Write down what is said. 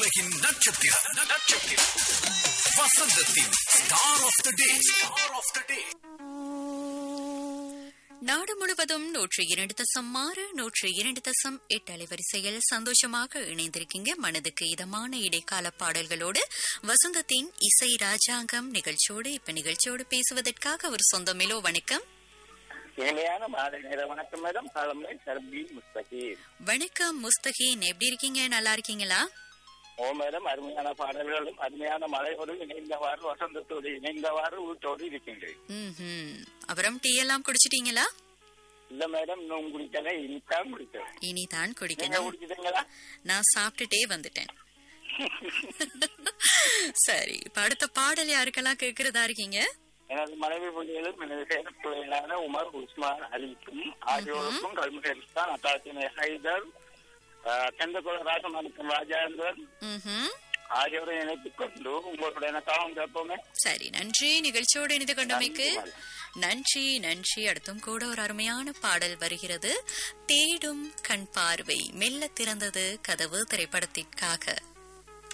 உலகின் நட்சத்திரம் நட்சத்திரம் வசந்தத்தின் star of the day star of the day நாடு முழுவதும் நூற்று இரண்டு தசம் ஆறு நூற்று இரண்டு தசம் எட்டு அலைவரிசையில் சந்தோஷமாக இணைந்திருக்கீங்க மனதுக்கு இதமான இடைக்கால பாடல்களோடு வசந்தத்தின் இசை ராஜாங்கம் நிகழ்ச்சியோடு இப்ப நிகழ்ச்சியோடு பேசுவதற்காக ஒரு சொந்தமிலோ வணக்கம் இனிமையான மாலை நேர வணக்கம் மேடம் தலைமை சர்பி முஸ்தகீர் வணக்கம் முஸ்தகின் எப்படி இருக்கீங்க நல்லா இருக்கீங்களா ஓ மேடம் அருமையான பாடல்களும் அருமையான மலையோடு இணைந்தவாறு வசந்தத்தோடு இணைந்தவாறு வீட்டோடு இருக்கின்றேன் ம்ஹும். அப்புறம் டீ எல்லாம் குடிச்சிட்டீங்களா இல்ல மேடம் இன்னும் குடிக்கல இனித்தான் குடிக்கிறேன் இனிதான் நீங்க குடிக்கணும் குடிச்சிட்டீங்களா நான் சாப்பிட்டுட்டே வந்துட்டேன் சரி இப்ப அடுத்த பாடல் யாருக்கெல்லாம் கேக்குறதா இருக்கீங்க எனது மனைவி பிள்ளைகளும் எனது செயற்பிள்ளைகளான உமர் உஸ்மான் அலிக்கும் ஆகியோருக்கும் கல்முகரிஸ்தான் அத்தாத்தினை ஹைதர் கந்தகுல ராசமாணிக்கம் ராஜேந்திரன் ம்ஹும். ஆகியோரை இணைத்துக் கொண்டு உங்களுடைய எனக்காகவும் கேட்போமே சரி நன்றி நிகழ்ச்சியோடு இணைந்து கொண்டமைக்கு நன்றி, நன்றி நன்றி அடுத்தும் கூட ஒரு அருமையான பாடல் வருகிறது தேடும் கண் பார்வை மெல்ல திறந்தது கதவு திரைப்படத்திற்காக